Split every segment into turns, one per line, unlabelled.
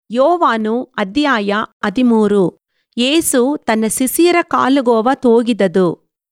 ಯೋವಾನು ಅಧ್ಯಾಯ ಹದಿಮೂರು ಯೇಸು ತನ್ನ ಸಿಸಿಯರ ಕಾಲುಗೋವ ತೋಗಿದದು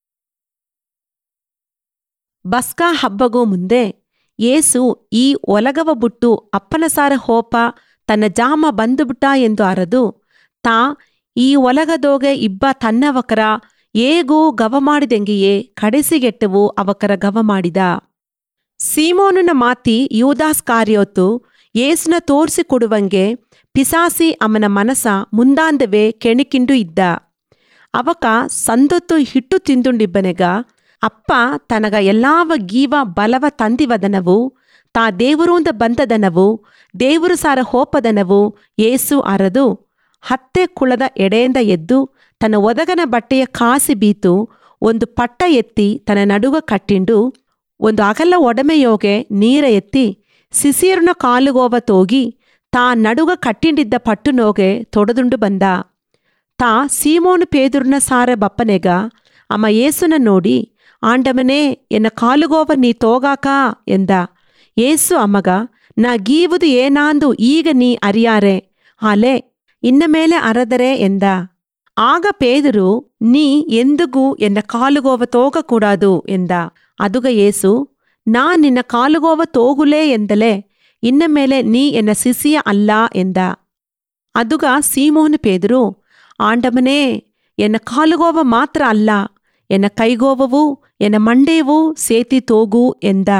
ಬಸ್ಕಾ ಹಬ್ಬಗೂ ಮುಂದೆ ಯೇಸು ಈ ಒಲಗವ ಬುಟ್ಟು ಅಪ್ಪನ ಸಾರ ಹೋಪ ತನ್ನ ಜಾಮ ಬಂದುಬಿಟ್ಟ ಎಂದು ಅರದು ತಾ ಈ ಒಲಗದೋಗೆ ಇಬ್ಬ ತನ್ನವಕರ ಏಗೂ ಗವ ಮಾಡಿದೆಂಗೆಯೇ ಕಡೆಸಿಗೆಟ್ಟವು ಅವಕರ ಗವ ಮಾಡಿದ ಸೀಮೋನನ ಮಾತಿ ಯೂದಾಸ್ ಕಾರ್ಯೋತು ಏಸುನ ತೋರ್ಸಿಕೊಡುವಂಗೆ ಪಿಸಾಸಿ ಅವನ ಮನಸ ಮುಂದಾಂದವೇ ಕೆಣಿಕಿಂಡು ಇದ್ದ ಅವಕ ಸಂದೊತ್ತು ಹಿಟ್ಟು ತಿಂದುಂಡಿಬ್ಬನೆಗ ಅಪ್ಪ ತನಗ ಎಲ್ಲಾವ ಗೀವ ಬಲವ ತಂದಿವದನವು ತಾ ದೇವರೂಂದ ಬಂದದನವು ದೇವರು ಸಾರ ಹೋಪದನವು ಏಸು ಅರದು ಹತ್ತೆ ಕುಳದ ಎಡೆಯಿಂದ ಎದ್ದು ತನ್ನ ಒದಗನ ಬಟ್ಟೆಯ ಕಾಸಿ ಬೀತು ಒಂದು ಪಟ್ಟ ಎತ್ತಿ ತನ್ನ ನಡುಗ ಕಟ್ಟಿಂಡು ಒಂದು ಅಗಲ ಒಡಮೆಯೋಗೆ ನೀರ ಎತ್ತಿ ಸಿಸಿಯರ್ನ ಕಾಲುಗೋವ ತೋಗಿ ತಾ ನಡುಗ ಕಟ್ಟಿಂಡಿದ್ದ ಪಟ್ಟುನೋಗೆ ತೊಡದುಂಡು ಬಂದ ತಾ ಸೀಮೋನು ಪೇದುರ್ನ ಸಾರ ಬಪ್ಪನೆಗ ಅಮ್ಮ ಏಸುನ ನೋಡಿ ಆಂಡಮನೇ ಎನ್ನ ಕಾಲುಗೋವ ನೀ ತೋಗಾಕಾ ಎಂದ ಏಸು ಅಮ್ಮಗ ನಾ ಗೀವುದು ಏನಾಂದು ಈಗ ನೀ ಅರಿಯಾರೆ ಹಾಲೆ ಇನ್ನ ಮೇಲೆ ಅರದರೆ ಎಂದ ಆಗ ಪೇದರು ನೀ ಎಂದಿಗೂ ಎನ್ನ ಕಾಲುಗೋವ ತೋಗಕೂಡಾದು ಎಂದ ಅದುಗ ಏಸು ನಾ ನಿನ್ನ ಕಾಲುಗೋವ ತೋಗುಲೇ ಎಂದಲೇ ಇನ್ನ ಮೇಲೆ ನೀ ಎನ್ನ ಸಿಸಿಯ ಅಲ್ಲ ಎಂದ ಅದುಗ ಸೀಮೋನು ಪೇದರು ಆಂಡಮನೇ ಎನ್ನ ಕಾಲುಗೋವ ಮಾತ್ರ ಅಲ್ಲ ಎನ್ನ ಕೈಗೋವವು ಎನ್ನ ಮಂಡೇವೂ ಸೇತಿ ತೋಗು ಎಂದ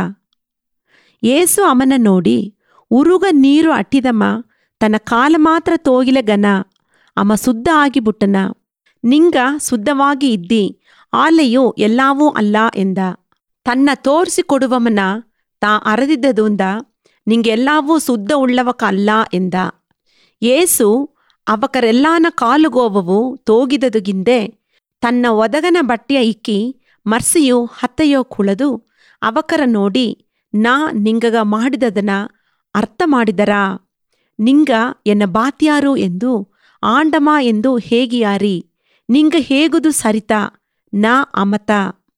ಏಸು ಅವನ ನೋಡಿ ಉರುಗ ನೀರು ಅಟ್ಟಿದಮ್ಮ ತನ್ನ ಕಾಲ ಮಾತ್ರ ತೋಗಿಲೆ ಗನ ಅಮ್ಮ ಶುದ್ಧ ಆಗಿಬಿಟ್ಟನ ನಿಂಗ ಶುದ್ಧವಾಗಿ ಇದ್ದಿ ಆಲೆಯು ಎಲ್ಲವೂ ಅಲ್ಲ ಎಂದ ತನ್ನ ತೋರಿಸಿಕೊಡುವಮನ ತಾ ಅರದಿದ್ದದುಂದ ನಿಂಗೆಲ್ಲಾವೂ ಶುದ್ಧ ಉಳ್ಳವಕ ಅಲ್ಲ ಎಂದ ಏಸು ಅವಕರೆಲ್ಲಾನ ಕಾಲುಗೋವವು ತೋಗಿದದುಗಿಂದೆ ತನ್ನ ಒದಗನ ಬಟ್ಟೆಯ ಇಕ್ಕಿ ಮರ್ಸಿಯು ಹತ್ತೆಯೋ ಕುಳದು ಅವಕರ ನೋಡಿ ನಾ ನಿಂಗಗ ಮಾಡಿದದನ ಅರ್ಥ ಮಾಡಿದರಾ ನಿಂಗ ಎನ್ನ ಬಾತ್ಯಾರು ಎಂದು ಆಂಡಮ ಎಂದು ಹೇಗಿಯಾರಿ ನಿಂಗ ಹೇಗುದು ಸರಿತ ನಾ ಅಮತ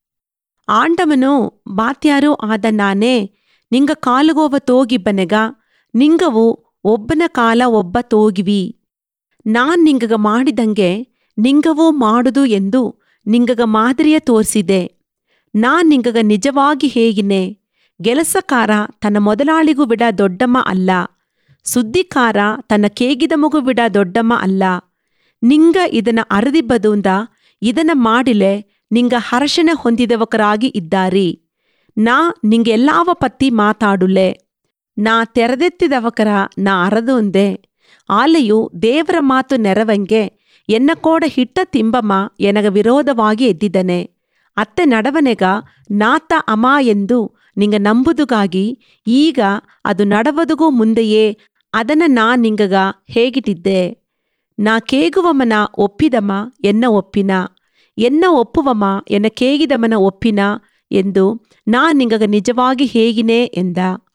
ಆಂಡಮನು ಬಾತ್ಯಾರು ಆದ ನಾನೇ ನಿಂಗ ಕಾಲುಗೋವ ತೋಗಿಬ್ಬನೆಗ ನಿಂಗವು ಒಬ್ಬನ ಕಾಲ ಒಬ್ಬ ತೋಗಿವಿ ನಾನ್ ನಿಂಗಗ ಮಾಡಿದಂಗೆ ನಿಂಗವೂ ಮಾಡುದು ಎಂದು ನಿಂಗಗ ಮಾದರಿಯ ತೋರಿಸಿದೆ ನಾನ್ ನಿಂಗಗ ನಿಜವಾಗಿ ಹೇಗಿನೆ ಗೆಲಸಕಾರ ತನ್ನ ಮೊದಲಾಳಿಗೂ ಬಿಡ ದೊಡ್ಡಮ್ಮ ಅಲ್ಲ ಸುದ್ದಿಕಾರ ತನ್ನ ಕೇಗಿದ ಮಗು ಬಿಡ ದೊಡ್ಡಮ್ಮ ಅಲ್ಲ ನಿಂಗ ಇದನ್ನ ಅರದಿಬ್ಬದುಂದ ಇದನ್ನ ಮಾಡಿಲೆ ನಿಂಗ ಹರ್ಷಣೆ ಹೊಂದಿದವಕರಾಗಿ ಇದ್ದಾರಿ ನಾ ನಿಂಗೆಲ್ಲಾವ ಪತ್ತಿ ಮಾತಾಡುಲೆ ನಾ ತೆರೆದೆತ್ತಿದವಕರ ನಾ ಅರದುಂದೆ ಆಲೆಯು ದೇವರ ಮಾತು ನೆರವಂಗೆ ಎನ್ನ ಕೋಡ ಹಿಟ್ಟ ತಿಂಬಮ್ಮ ಎನಗ ವಿರೋಧವಾಗಿ ಎದ್ದಿದ್ದನೆ ಅತ್ತೆ ನಡವನೆಗ ನಾತ ಅಮ ಎಂದು ನಿಂಗ ನಂಬುದುಗಾಗಿ ಈಗ ಅದು ನಡವದುಗೂ ಮುಂದೆಯೇ ಅದನ್ನ ನಾ ನಿಂಗಗ ಹೇಗಿಟ್ಟಿದ್ದೆ ನಾ ಕೇಗುವಮನ ಒಪ್ಪಿದಮ ಎನ್ನ ಒಪ್ಪಿನ ಎನ್ನ ಒಪ್ಪುವಮ ಎನ್ನ ಕೇಗಿದಮನ ಒಪ್ಪಿನ ಎಂದು ನಾ ನಿಂಗಗ ನಿಜವಾಗಿ ಹೇಗಿನೇ ಎಂದ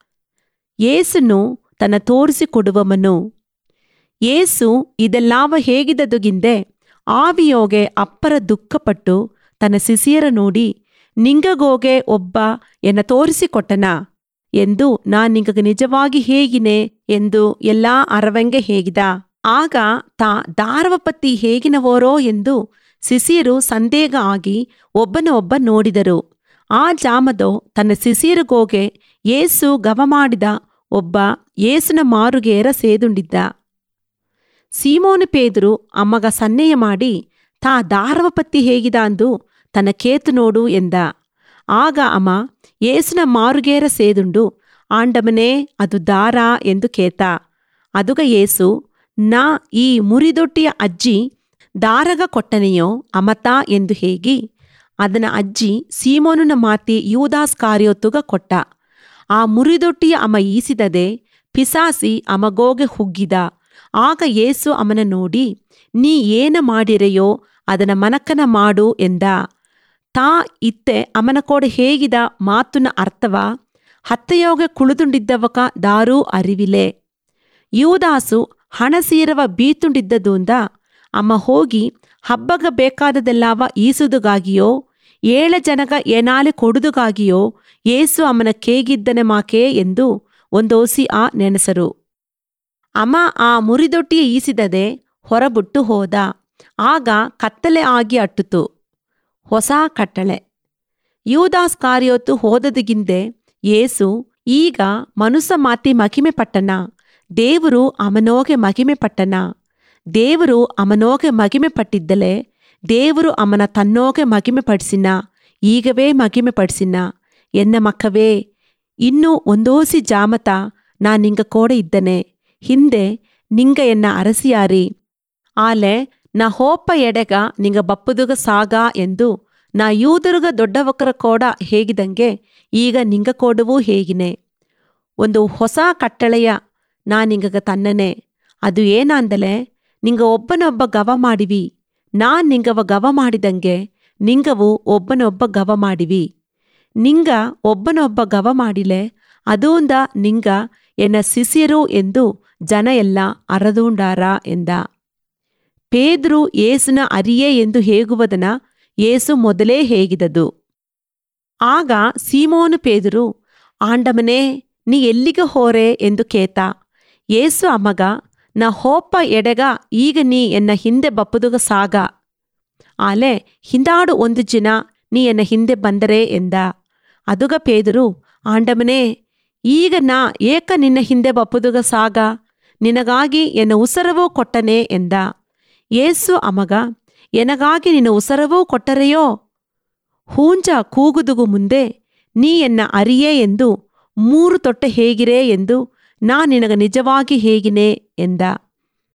ಏಸುನು ತನ್ನ ತೋರಿಸಿಕೊಡುವಮನು ಏಸು ಇದೆಲ್ಲಾವ ಹೇಗಿದದುಗಿಂದೆ ಆವಿಯೋಗೆ ಅಪ್ಪರ ದುಃಖಪಟ್ಟು ತನ್ನ ಸಿಸಿಯರ ನೋಡಿ ನಿಂಗಗೋಗೆ ಒಬ್ಬ ಎನ್ನ ತೋರಿಸಿಕೊಟ್ಟನ ಎಂದು ನಾ ನಿಂಗಗ ನಿಜವಾಗಿ ಹೇಗಿನೆ ಎಂದು ಎಲ್ಲಾ ಅರವಂಗೆ ಹೇಗಿದ ಆಗ ತಾ ದಾರವಪತ್ತಿ ಹೇಗಿನವೋರೋ ಎಂದು ಸಿಸಿಯರು ಸಂದೇಹ ಆಗಿ ಒಬ್ಬನ ಒಬ್ಬ ನೋಡಿದರು ಆ ಜಾಮದೋ ತನ್ನ ಸಿಸಿಯರಿಗೋಗೆ ಏಸು ಗವ ಮಾಡಿದ ಒಬ್ಬ ಏಸುನ ಮಾರುಗೇರ ಸೇದುಂಡಿದ್ದ ಸೀಮೋನು ಪೇದರು ಅಮ್ಮಗ ಸನ್ನೆಯ ಮಾಡಿ ತಾ ದಾರವಪತ್ತಿ ಹೇಗಿದ ಅಂದು ತನ್ನ ಕೇತು ನೋಡು ಎಂದ ಆಗ ಅಮ್ಮ ಏಸುನ ಮಾರುಗೇರ ಸೇದುಂಡು ಆಂಡಮನೇ ಅದು ದಾರ ಎಂದು ಕೇತ ಅದುಗ ಏಸು ನಾ ಈ ಮುರಿದೊಟ್ಟಿಯ ಅಜ್ಜಿ ದಾರಗ ಕೊಟ್ಟನೆಯೋ ಅಮತ ಎಂದು ಹೇಗಿ ಅದನ ಅಜ್ಜಿ ಸೀಮೋನುನ ಮಾತಿ ಯೂದಾಸ್ ಕಾರ್ಯೋತ್ತುಗ ಕೊಟ್ಟ ಆ ಮುರಿದೊಟ್ಟಿಯ ಅಮ ಈಸಿದದೆ ಪಿಸಾಸಿ ಅಮಗೋಗೆ ಹುಗ್ಗಿದ ಆಗ ಏಸು ಅವನ ನೋಡಿ ನೀ ಏನ ಮಾಡಿರೆಯೋ ಅದನ ಮನಕನ ಮಾಡು ಎಂದ ತಾ ಇತ್ತೆ ಅವನ ಕೋಡೆ ಹೇಗಿದ ಮಾತುನ ಅರ್ಥವ ಹತ್ತೆಯೋಗೆ ಕುಳಿದುಂಡಿದ್ದವಕ ದಾರೂ ಅರಿವಿಲೆ ಯೂದಾಸು ಹಣಸೀರವ ಬೀತುಂಡಿದ್ದದೂಂದ ಅಮ್ಮ ಹೋಗಿ ಹಬ್ಬಗ ಬೇಕಾದದೆಲ್ಲಾವ ಈಸುದುಗಾಗಿಯೋ ಏಳ ಜನಗ ಏನಾಲೆ ಕೊಡುದುಗಾಗಿಯೋ ಏಸು ಅಮ್ಮನ ಕೇಗಿದ್ದನೆ ಮಾಕೆ ಎಂದು ಒಂದೋಸಿ ಆ ನೆನೆಸರು ಅಮ ಆ ಮುರಿದೊಟ್ಟಿಯ ಈಸಿದದೆ ಹೊರಬಿಟ್ಟು ಹೋದ ಆಗ ಕತ್ತಲೆ ಆಗಿ ಅಟ್ಟುತು ಹೊಸ ಕಟ್ಟಳೆ ಯೂದಾಸ್ ಕಾರ್ಯೋತು ಹೋದದಿಗಿಂದೆ ಯೇಸು ಈಗ ಮನುಸ ಮಾತಿ ಮಹಿಮೆ ಪಟ್ಟನ ದೇವರು ಅವನೋಗೆ ಮಹಿಮೆ ಪಟ್ಟನ ದೇವರು ಅವನೋಗೆ ಮಹಿಮೆ ಪಟ್ಟಿದ್ದಲೆ ದೇವರು ಅವನ ತನ್ನೋಗೆ ಮಹಿಮೆ ಪಡಿಸಿನ ಈಗವೇ ಮಹಿಮೆ ಪಡಿಸಿನ ಎನ್ನ ಮಕ್ಕವೇ ಇನ್ನು ಒಂದೋಸಿ ಜಾಮತ ನಾ ನಿಂಗ ಕೋಡೆ ಇದ್ದನೆ ಹಿಂದೆ ನಿಂಗ ಎನ್ನ ಅರಸಿಯಾರಿ ಆಲೆ ನಾ ಹೋಪ ಎಡೆಗ ನಿಂಗ ಬಪ್ಪುದುಗ ಸಾಗ ಎಂದು ನಾ ಯೂದರುಗ ದೊಡ್ಡವಕರ ಕೋಡ ಹೇಗಿದಂಗೆ ಈಗ ನಿಂಗ ಕೋಡವೂ ಹೇಗಿನೆ ಒಂದು ಹೊಸ ಕಟ್ಟಳೆಯ ನಾ ನಿಂಗಗ ತನ್ನನೆ ಅದು ಏನಂದಲೆ ನಿಂಗ ಒಬ್ಬನೊಬ್ಬ ಗವ ಮಾಡಿವಿ ನಾನ್ ನಿಂಗವ ಗವ ಮಾಡಿದಂಗೆ ನಿಂಗವು ಒಬ್ಬನೊಬ್ಬ ಗವ ಮಾಡಿವಿ ನಿಂಗ ಒಬ್ಬನೊಬ್ಬ ಗವ ಮಾಡಿಲೆ ಅದೂಂದ ನಿಂಗ ಎನ್ನ ಸಿಸಿರು ಎಂದು ಜನ ಎಲ್ಲ ಅರದೂಂಡಾರ ಎಂದ ಪೇದ್ರು ಏಸುನ ಅರಿಯೇ ಎಂದು ಹೇಗುವದನ ಏಸು ಮೊದಲೇ ಹೇಗಿದದು ಆಗ ಸೀಮೋನು ಪೇದರು ಆಂಡಮನೇ ನೀ ಎಲ್ಲಿಗ ಹೋರೆ ಎಂದು ಕೇತ ಏಸು ಅಮ್ಮಗ ನ ಹೋಪ ಎಡೆಗ ಈಗ ನೀ ಎನ್ನ ಹಿಂದೆ ಬಪ್ಪುದುಗ ಸಾಗ ಆಲೆ ಹಿಂದಾಡು ಒಂದು ಜಿನ ನೀ ಎನ್ನ ಹಿಂದೆ ಬಂದರೆ ಎಂದ ಅದುಗ ಪೇದರು ಆಂಡಮನೇ ಈಗ ನಾ ಏಕ ನಿನ್ನ ಹಿಂದೆ ಬಪ್ಪುದುಗ ಸಾಗ ನಿನಗಾಗಿ ಎನ್ನ ಉಸರವೂ ಕೊಟ್ಟನೆ ಎಂದ ಏಸು ಅಮಗ ಎನಗಾಗಿ ನಿನ್ನ ಉಸರವೂ ಕೊಟ್ಟರೆಯೋ ಹೂಂಜ ಕೂಗುದುಗು ಮುಂದೆ ನೀ ಎನ್ನ ಅರಿಯೇ ಎಂದು ಮೂರು ತೊಟ್ಟೆ ಹೇಗಿರೇ ಎಂದು ನಾ ನಿನಗ ನಿಜವಾಗಿ ಹೇಗಿನೆ ಎಂದ